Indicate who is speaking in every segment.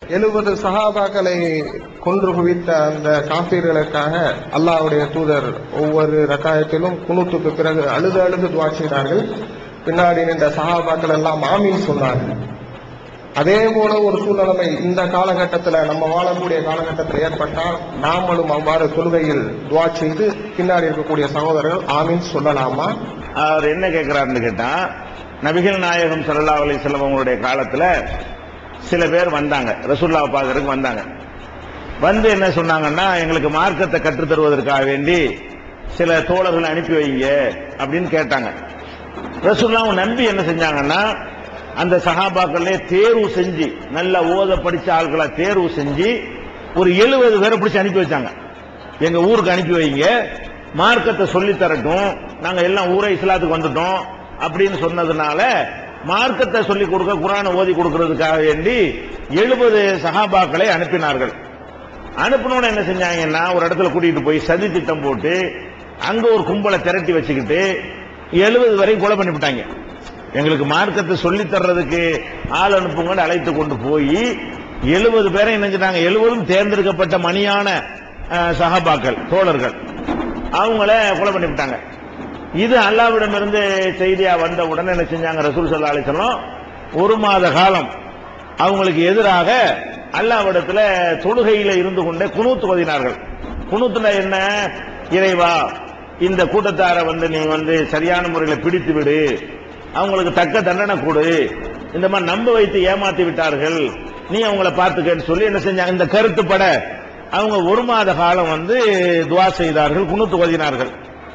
Speaker 1: எழுபது சஹாபாக்களை கொன்று குவித்த அந்த காப்பீர்களுக்காக அல்லாஹ்வுடைய தூதர் ஒவ்வொரு ரக்காயத்திலும் குனூத்துக்கு பிறகு அழுது அழுது துவா செய்தார்கள் பின்னாடி நின்ற சஹாபாக்கள் எல்லாம் ஆமீன் சொன்னார்கள் அதே போல ஒரு சூழ்நிலைமை இந்த காலகட்டத்தில் நம்ம வாழக்கூடிய காலகட்டத்தில் ஏற்பட்டால் நாமளும் அவ்வாறு தொழுகையில் துவா செய்து பின்னாடி இருக்கக்கூடிய சகோதரர்கள் ஆமீன் சொல்லலாமா
Speaker 2: அவர் என்ன கேட்கிறாருன்னு கேட்டா நபிகள் நாயகம் ஸல்லல்லாஹு அலைஹி வஸல்லம் அவங்களுடைய காலத்துல சில பேர் வந்தாங்க ரசூல்லாவை பார்க்கறதுக்கு வந்தாங்க வந்து என்ன சொன்னாங்கன்னா எங்களுக்கு மார்க்கத்தை கற்றுத் தருவதற்காக வேண்டி சில தோழர்களை அனுப்பி வைங்க அப்படின்னு கேட்டாங்க ரசூல்லாவை நம்பி என்ன செஞ்சாங்கன்னா அந்த சஹாபாக்களே தேர்வு செஞ்சு நல்லா ஓத படிச்ச ஆட்களை தேர்வு செஞ்சு ஒரு எழுபது பேரை பிடிச்சி அனுப்பி வச்சாங்க எங்க ஊருக்கு அனுப்பி வைங்க மார்க்கத்தை சொல்லி தரட்டும் நாங்க எல்லாம் ஊரை இஸ்லாத்துக்கு வந்துட்டோம் அப்படின்னு சொன்னதுனால மார்க்கத்தை சொல்லி கொடுக்க குரானை ஓதி கொடுக்கறதுக்காக வேண்டி எழுபது சஹாபாக்களை அனுப்பினார்கள் அனுப்பினோட என்ன செஞ்சாங்கன்னா ஒரு இடத்துல கூட்டிட்டு போய் சதி திட்டம் போட்டு அங்க ஒரு கும்பலை திரட்டி வச்சுக்கிட்டு எழுபது வரை கொலை பண்ணிவிட்டாங்க எங்களுக்கு மார்க்கத்தை சொல்லி தர்றதுக்கு ஆள் அனுப்புங்கன்னு அழைத்து கொண்டு போய் எழுபது பேரை நினைச்சிட்டாங்க எழுபதும் தேர்ந்தெடுக்கப்பட்ட மணியான அஹ், சஹாபாக்கள் தோழர்கள் அவங்கள கொலை பண்ணிவிட்டாங்க இது அல்லாவிடமிருந்து செய்தியா வந்த உடனே என்ன செஞ்சாங்க ரசூல் சல்லா அலிசல்லம் ஒரு மாத காலம் அவங்களுக்கு எதிராக அல்லாவிடத்துல தொழுகையில இருந்து கொண்டே குனூத்து ஓதினார்கள் குனூத்துல என்ன இறைவா இந்த கூட்டத்தாரை வந்து நீ வந்து சரியான முறையில் பிடித்து விடு அவங்களுக்கு தக்க தண்டனை கொடு இந்த மாதிரி நம்ப வைத்து ஏமாத்தி விட்டார்கள் நீ அவங்கள பார்த்துக்கன்னு சொல்லி என்ன செஞ்சாங்க இந்த கருத்துப்பட அவங்க ஒரு மாத காலம் வந்து துவா செய்தார்கள் குனூத்து ஓதினார்கள்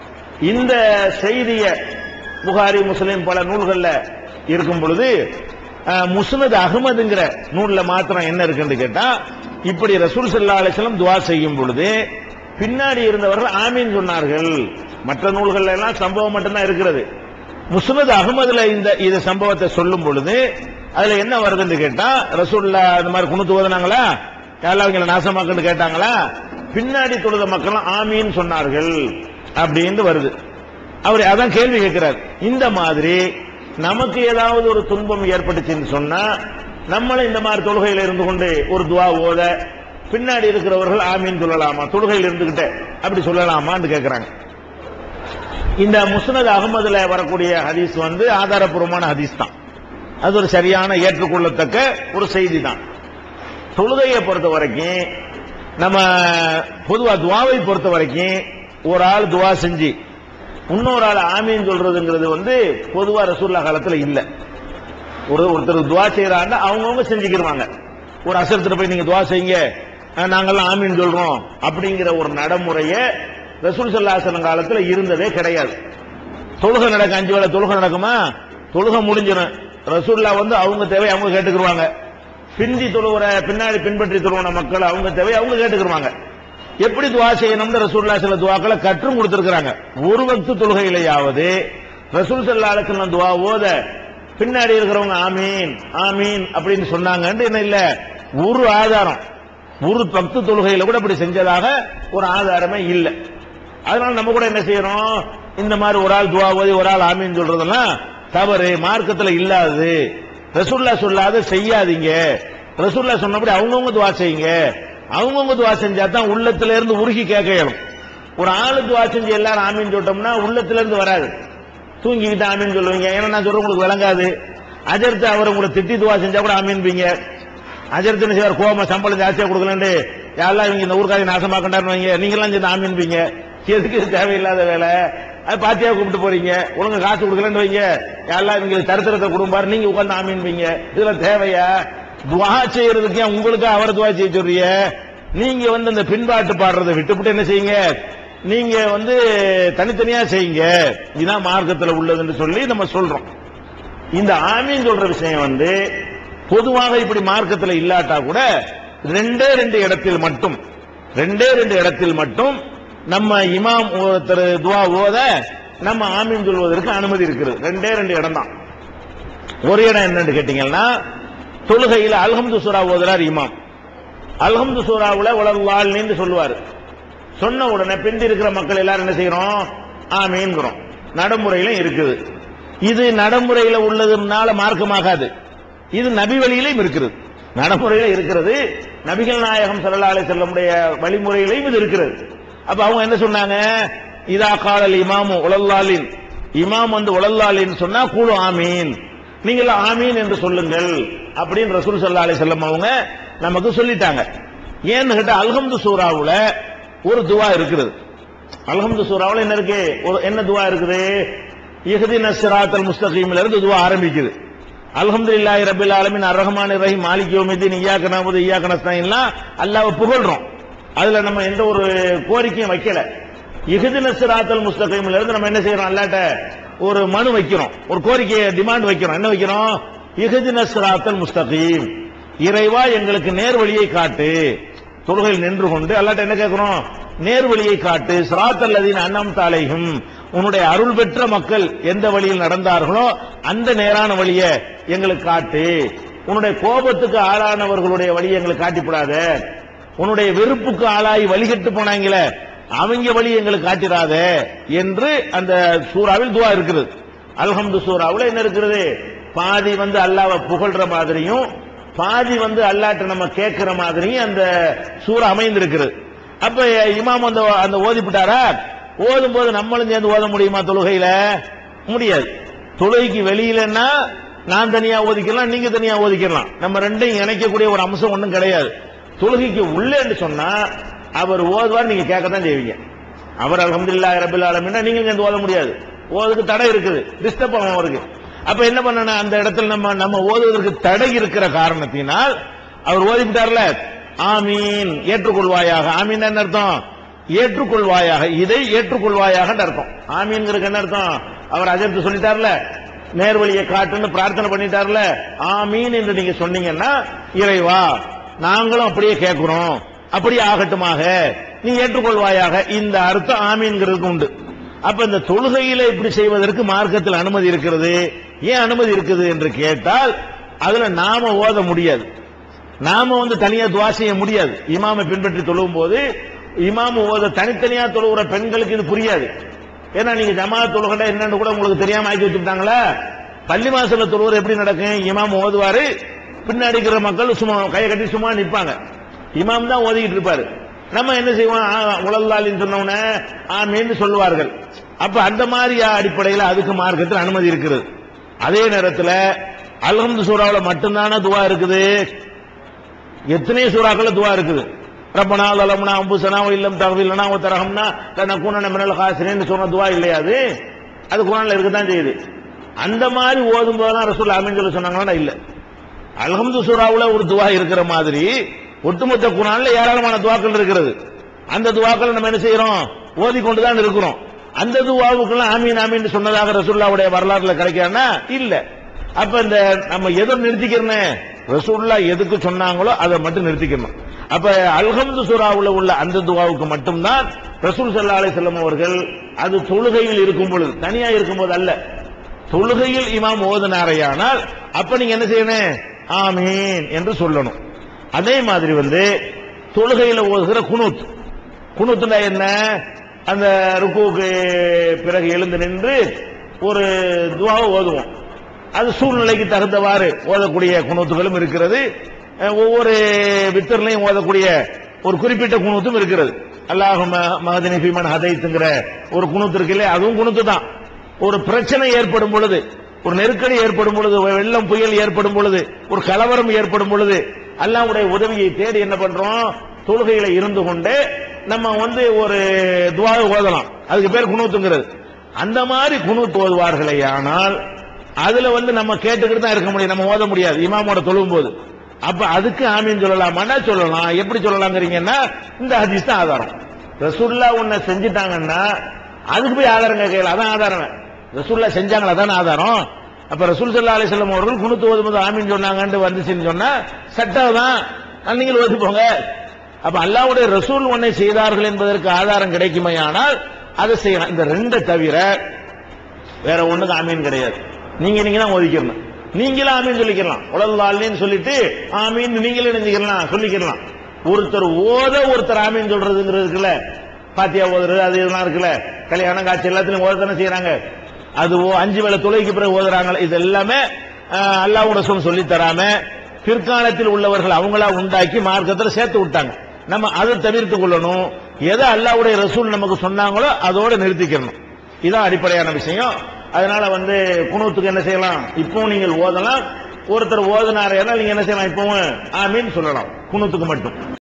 Speaker 2: இந்த செய்திய புகாரி முஸ்லிம் பல நூல்கள்ல இருக்கும் பொழுது அஹ், முஸ்னத் அகமதுங்கிற நூல்ல மாத்திரம் என்ன இருக்குன்னு கேட்டா இப்படி ரசூல் ஸல்லல்லாஹு அலைஹி வஸல்லம் துவா செய்யும் பொழுது பின்னாடி இருந்தவர்கள் ஆமீன் சொன்னார்கள் மற்ற நூல்கள்ல எல்லாம் சம்பவம் மட்டும்தான் இருக்கிறது முஸ்னத் அகமதுல இந்த இந்த சம்பவத்தை சொல்லும் பொழுது அதுல என்ன வருதுன்னு கேட்டா ரசூல்லா இந்த மாதிரி குணுத்து ஓதுனாங்களா யாரெல்லாம் அவங்களை நாசமாக்குன்னு கேட்டாங்களா பின்னாடி தொழுத மக்கள் ஆமீன் சொன்னார்கள் அப்படின்னு வருது அவர் அதான் கேள்வி கேட்கிறார் இந்த மாதிரி நமக்கு ஏதாவது ஒரு துன்பம் ஏற்பட்டுச்சுன்னு சொன்னா நம்மளும் இந்த மாதிரி தொழுகையில இருந்து கொண்டு ஒரு துவா ஓத பின்னாடி இருக்கிறவர்கள் ஆமீன் சொல்லலாமா தொழுகையில் இருந்துகிட்டே அப்படி சொல்லலாமான்னு கேட்கிறாங்க இந்த முஸ்னத் அகமதுல வரக்கூடிய ஹதீஸ் வந்து ஆதாரப்பூர்வமான ஹதீஸ் தான் அது ஒரு சரியான ஏற்றுக்கொள்ளத்தக்க ஒரு செய்தி தான் தொழுகையை பொறுத்த வரைக்கும் நம்ம பொதுவா துவாவை பொறுத்த வரைக்கும் ஒரு ஆள் துவா செஞ்சு இன்னொரு ஆள் ஆமீன் சொல்றதுங்கிறது வந்து பொதுவா ரசூல்லா காலத்துல இல்ல ஒரு ஒருத்தர் துவா செய்யறாங்க அவங்கவுங்க செஞ்சுக்கிருவாங்க ஒரு அசரத்துல போய் நீங்க துவா செய்யுங்க அஹ், நாங்கெல்லாம் ஆமீன் சொல்றோம் அப்படிங்கிற ஒரு நடைமுறைய ரசூல் சல்லாசனம் காலத்துல இருந்ததே கிடையாது தொழுகை நடக்க அஞ்சு வேளை தொழுகை நடக்குமா தொழுகை முடிஞ்சிடும் ரசூல்லா வந்து அவங்க தேவை அவங்க கேட்டுக்கிருவாங்க பிந்தி தொழுகிற பின்னாடி பின்பற்றி தொழுகிற மக்கள் அவங்க தேவை அவங்க கேட்டுக்கிருவாங்க எப்படி துவா செய்யணும்னு ரசூல்லா சில துவாக்களை கற்றும் கொடுத்திருக்கிறாங்க ஒரு வக்து தொழுகையிலேயாவது ரசூல் சல்லா அலுவலம் துவா ஓத பின்னாடி இருக்கிறவங்க ஆமீன் ஆமீன் அப்படின்னு சொன்னாங்கன்னு என்ன இல்ல ஒரு ஆதாரம் ஒரு பக்து தொழுகையில கூட இப்படி செஞ்சதாக ஒரு ஆதாரமே இல்லை அதனால நம்ம கூட என்ன செய்யறோம் இந்த மாதிரி ஒரு ஆள் துவா ஓதி ஒரு ஆள் ஆமீன் சொல்றதெல்லாம் தவறு மார்க்கத்துல இல்லாதது ரசூல்லா சொல்லாத செய்யாதீங்க ரசூல்லா சொன்னபடி அவங்கவுங்க துவா செய்யுங்க அவங்கவுங்க துவா செஞ்சா தான் உள்ளத்துல இருந்து உருகி கேட்க இயலும் ஒரு ஆளு துவா செஞ்சு எல்லாரும் ஆமீன் சொல்லிட்டோம்னா உள்ளத்துல இருந்து வராது தூங்கிக்கிட்டு ஆமீன் சொல்லுவீங்க ஏன்னா நான் சொல்றேன் உங்களுக்கு விளங்காது அஜர்த்து அவர் உங்களை திட்டி துவா செஞ்சா கூட ஆமீன்பீங்க அஜர்த்து செய்வார் கோம சம்பளம் ஜாஸ்தியா கொடுக்கலன்னு யாரெல்லாம் இவங்க இந்த ஊருக்காரி நாசமாக்கண்டாருன்னு வைங்க நீங்களாம் சேர்ந்து ஆமீன்பீங்க எதுக்கு இது தேவையில்லாத வேலை அது பாத்தியா கூப்பிட்டு போறீங்க ஒழுங்கா காசு கொடுக்கலன்னு வைங்க யாரெல்லாம் இவங்களுக்கு தரித்திரத்தை கொடுப்பாரு நீங்க உட்கார்ந்து ஆமீன்பீங்க இதுல தேவையா துவா செய்யறதுக்கு ஏன் உங்களுக்கு அவர் துவா செய்ய சொல்றீங்க நீங்க வந்து இந்த பின்பாட்டு பாடுறதை விட்டுவிட்டு என்ன செய்யுங்க நீங்க வந்து தனித்தனியா செய்யுங்க இதுதான் மார்க்கத்துல உள்ளதுன்னு சொல்லி நம்ம சொல்றோம் இந்த ஆமீன் சொல்ற விஷயம் வந்து பொதுவாக இப்படி மார்க்கத்துல இல்லாட்டா கூட ரெண்டே ரெண்டு இடத்தில் மட்டும் ரெண்டே ரெண்டு இடத்தில் மட்டும் நம்ம இமாம் ஒருத்தர் துவா ஓத நம்ம ஆமீன் சொல்வதற்கு அனுமதி இருக்கிறது ரெண்டே ரெண்டு இடம் தான் ஒரு இடம் என்னன்னு கேட்டீங்கன்னா தொழுகையில் அல்ஹம்து சூரா ஓதுறார் இமாம் அல்ஹம்து சூராவுல உலகுவாழ்னு சொல்லுவார் சொன்ன உடனே பிந்தி இருக்கிற மக்கள் எல்லாரும் என்ன செய்யறோம் ஆமீன்கிறோம் நடைமுறையில இருக்குது இது நடைமுறையில உள்ளதுனால மார்க்கமாகாது இது நபி வழியிலையும் இருக்கிறது நடைமுறையில இருக்கிறது நபிகள் நாயகம் ஸல்லல்லாஹு அலைஹி செல்லமுடைய வழிமுறையிலையும் இது இருக்கிறது அப்ப அவங்க என்ன சொன்னாங்க இதா காலல் இமாமு உலல்லாலின் இமாம் வந்து உலல்லாலின் சொன்னா கூடு ஆமீன் நீங்கள் ஆமீன் என்று சொல்லுங்கள் அப்படின்னு ரசூல் ஸல்லல்லாஹு அலைஹி வஸல்லம் அவங்க நமக்கு சொல்லிட்டாங்க ஏன்னு கேட்டா அல்ஹம்து சூராவுல ஒரு துவா இருக்கிறது அல்ஹம்து சூராவுல என்ன இருக்கு ஒரு என்ன துவா இருக்குது இஹ்தின சிராத்தல் முஸ்தகீம்ல இருந்து துவா ஆரம்பிக்குது அல்ஹம்துலில்லாஹி ரப்பில் ஆலமீன் அர்ரஹ்மான் ரஹீம் மாலிக் யௌமித்தீன் இய்யாக நஅபுது இய்யாக நஸ்தஈன்லாம் அல்லாஹ்வை புகழ்றோம் அதுல நம்ம எந்த ஒரு கோரிக்கையும் வைக்கல இஹ்தின சிராத்தல் முஸ்தகீம்ல இருந்து நம்ம என்ன செய்யறோம் அல்லாட்ட ஒரு மனு வைக்கிறோம் ஒரு கோரிக்கையை டிமாண்ட் வைக்கிறோம் என்ன வைக்கிறோம் இஹ்தின சிராத்தல் முஸ்தகீம் இறைவா எங்களுக்கு நேர் வழியை காட்டு தொழுகையில் நின்று கொண்டு அல்லாட்ட என்ன கேட்கிறோம் நேர் வழியை காட்டு சிராத்தல்லதீன் அன்னம் தாலையும் உன்னுடைய அருள் பெற்ற மக்கள் எந்த வழியில் நடந்தார்களோ அந்த நேரான வழியை எங்களுக்கு காட்டு உன்னுடைய கோபத்துக்கு ஆளானவர்களுடைய வழியை எங்களுக்கு காட்டிவிடாத உன்னுடைய வெறுப்புக்கு ஆளாகி வழிகட்டு போனாங்களே அவங்க வழி எங்களுக்கு காட்டிடாத என்று அந்த சூறாவில் துவா இருக்கிறது அல்ஹம்து சூறாவுல என்ன இருக்கிறது பாதி வந்து அல்லாவை புகழ்ற மாதிரியும் பாதி வந்து அல்லாட்ட நம்ம கேட்கிற மாதிரியும் அந்த சூறா அமைந்திருக்கிறது அப்ப இமாம் அந்த அந்த ஓதிப்பிட்டாரா ஓதும் போது நம்மளும் சேர்ந்து ஓத முடியுமா தொழுகையில முடியாது தொழுகைக்கு வெளியிலன்னா நான் தனியா ஓதிக்கலாம் நீங்க தனியா ஓதிக்கலாம் நம்ம ரெண்டையும் இணைக்கக்கூடிய ஒரு அம்சம் ஒண்ணும் கிடையாது தொழுகைக்கு உள்ளேன்னு சொன்னா அவர் ஓதுவார் நீங்க கேட்கத்தான் செய்வீங்க அவர் அல்ஹம்துலில்லாஹி ரபில் ஆலமீனா நீங்க சேர்ந்து ஓத முடியாது ஓதுக்கு தடை இருக்குது டிஸ்டர்ப் ஆகும் அவருக்கு அப்ப என்ன பண்ணணும் அந்த இடத்துல நம்ம நம்ம ஓதுவதற்கு தடை இருக்கிற காரணத்தினால் அவர் ஓதிவிட்டார்ல ஆமீன் ஏற்றுக்கொள்வாயாக ஆமீன் என்ன அர்த்தம் ஏற்றுக்கொள்வாயாக இதை ஏற்றுக்கொள்வாயாக அர்த்தம் ஆமீன்ங்கிறதுக்கு என்ன அர்த்தம் அவர் அஜர்த்து சொல்லிட்டார்ல நேர்வழியை காட்டுன்னு பிரார்த்தனை பண்ணிட்டார்ல ஆமீன் என்று நீங்க சொன்னீங்கன்னா இறைவா நாங்களும் அப்படியே கேட்கிறோம் அப்படியே ஆகட்டுமாக நீ ஏற்றுக்கொள்வாயாக இந்த அர்த்தம் ஆமீன்கிறதுக்கு உண்டு அப்ப இந்த தொழுகையில இப்படி செய்வதற்கு மார்க்கத்தில் அனுமதி இருக்கிறது ஏன் அனுமதி இருக்குது என்று கேட்டால் அதுல நாம ஓத முடியாது நாம வந்து தனியா துவா செய்ய முடியாது இமாமை பின்பற்றி தொழுவும் போது இமாம ஓத தனித்தனியா தொழுகிற பெண்களுக்கு இது புரியாது ஏன்னா நீங்க ஜமா தொழுகண்டா என்னன்னு கூட உங்களுக்கு தெரியாம ஆக்கி வச்சுட்டாங்களா பள்ளி மாசத்துல தொழுவது எப்படி நடக்கும் இமாம் ஓதுவாரு பின்னாடி இருக்கிற மக்கள் சும்மா கையை கட்டி சும்மா நிப்பாங்க இமாம் தான் ஓதிக்கிட்டு இருப்பாரு நம்ம என்ன செய்வோம் ஆ, உலல்லாலின்னு சொன்னோன்னே ஆமீன்னு சொல்லுவார்கள் அப்ப அந்த மாதிரி அடிப்படையில் அதுக்கு மார்க்கத்தில் அனுமதி இருக்கிறது அதே நேரத்தில் அல்ஹம்து சூறாவுல மட்டும்தானே துவா இருக்குது எத்தனையோ சூறாக்கள் துவா இருக்குது ரப்பனா லலம்னா அம்புசனா இல்லம் தகவில்னா தரகம்னா தனக்கூன மினல் காசினேன்னு சொன்ன துவா இல்லையா அது அது குரான்ல இருக்கத்தான் செய்யுது அந்த மாதிரி ஓதும் போதெல்லாம் ரசூல் அமீன் சொல்லி சொன்னாங்களா இல்ல அல்ஹம்து சூறாவுல ஒரு துவா இருக்கிற மாதிரி ஒட்டுமொத்த குரான்ல ஏராளமான துவாக்கள் இருக்கிறது அந்த துவாக்களை நம்ம என்ன செய்யறோம் ஓதிக்கொண்டு தான் இருக்கிறோம் அந்த துவாவுக்கெல்லாம் ஆமீன் ஆமீன் சொன்னதாக ரசூல்லாவுடைய வரலாறுல கிடைக்கானா இல்ல அப்ப இந்த நம்ம எதை நிறுத்திக்கிறனே ரசூல்லா எதுக்கு சொன்னாங்களோ அதை மட்டும் நிறுத்திக்கணும் அப்ப அல்ஹம்து சூராவுல உள்ள அந்த துவாவுக்கு மட்டும்தான் ரசூல் ஸல்லல்லாஹு அலைஹி வஸல்லம் அவர்கள் அது தொழுகையில் இருக்கும் பொழுது தனியா இருக்கும்போது அல்ல தொழுகையில் இமாம் ஓதுனாரையானால் அப்ப நீங்க என்ன செய்யணும் ஆமீன் என்று சொல்லணும் அதே மாதிரி வந்து தொழுகையில ஓதுகிற குனூத் குனூத்துனா என்ன அந்த ருக்குவுக்கு பிறகு எழுந்து நின்று ஒரு துவாவை ஓதுவோம் அது சூழ்நிலைக்கு தகுந்தவாறு ஓதக்கூடிய குணத்துகளும் இருக்கிறது அஹ் ஒவ்வொரு வித்தர்லையும் ஓதக்கூடிய ஒரு குறிப்பிட்ட குணத்தும் இருக்கிறது அல்லாஹ் மகதனி ஃபீமன் ஹதைத்துங்கிற ஒரு குணத்து இருக்கு இல்லையா அதுவும் குணத்து தான் ஒரு பிரச்சனை ஏற்படும் பொழுது ஒரு நெருக்கடி ஏற்படும் பொழுது ஒரு வெள்ளம் புயல் ஏற்படும் பொழுது ஒரு கலவரம் ஏற்படும் பொழுது அல்லாஹ்வுடைய உதவியை தேடி என்ன பண்றோம் தொழுகையில இருந்து கொண்டு நம்ம வந்து ஒரு துவாவை ஓதலாம் அதுக்கு பேர் குணூத்துங்கிறது அந்த மாதிரி குணூத்து ஓதுவார்களே ஆனால் அதுல வந்து நம்ம கேட்டுக்கிட்டு தான் இருக்க முடியும் நம்ம ஓத முடியாது இமாமோட தொழுவும் போது அப்ப அதுக்கு ஆமீன் சொல்லலாமான்னா சொல்லலாம் எப்படி சொல்லலாங்கிறீங்கன்னா இந்த ஹதீஸ் தான் ஆதாரம் ரசூல்லா உன்னை செஞ்சுட்டாங்கன்னா அதுக்கு போய் ஆதாரம் கேட்கல அதான் ஆதாரம் ரசூல்லா செஞ்சாங்களா அதான் ஆதாரம் அப்ப ரசூல் சல்லா அலிஸ்லாம் அவர்கள் குணுத்து ஓதும்போது ஆமீன் சொன்னாங்கன்னு வந்துச்சுன்னு சொன்னா சட்டம் தான் நீங்கள் ஓதி போங்க அப்ப அல்லாவுடைய ரசூல் ஒன்னை செய்தார்கள் என்பதற்கு ஆதாரம் கிடைக்குமையானால் அதை செய்யலாம் இந்த ரெண்டை தவிர வேற ஒண்ணுக்கு ஆமீன் கிடையாது நீங்க நீங்க தான் ஒதுக்கிடணும் நீங்களும் ஆமீன் சொல்லிக்கலாம் உலகாலின்னு சொல்லிட்டு ஆமீன் நீங்களே நினைச்சுக்கலாம் சொல்லிக்கலாம் ஒருத்தர் ஓத ஒருத்தர் ஆமீன் சொல்றதுங்கிறது இருக்குல்ல பாத்தியா ஓதுறது அது இதெல்லாம் இருக்குல்ல கல்யாணம் காட்சி எல்லாத்துலயும் ஓதத்தானே செய்யறாங்க அது ஓ- அஞ்சு வேளை தொலைக்கு பிறகு ஓதுறாங்க இது எல்லாமே அஹ், அல்லாஹ்வோட சொல் சொல்லி தராம பிற்காலத்தில் உள்ளவர்கள் அவங்களா உண்டாக்கி மார்க்கத்தில் சேர்த்து விட்டாங்க நம்ம அதை தவிர்த்து கொள்ளணும் எதை அல்லாவுடைய ரசூல் நமக்கு சொன்னாங்களோ அதோட நிறுத்திக்கணும் இதான் அடிப்படையான விஷயம் அதனால வந்து குணூத்துக்கு என்ன செய்யலாம் இப்பவும் நீங்கள் ஓதலாம் ஒருத்தர் ஓதுனார் நீங்க என்ன செய்யலாம் இப்பவும் ஆமீன் சொல்லலாம் குணூத்துக்கு மட்டும்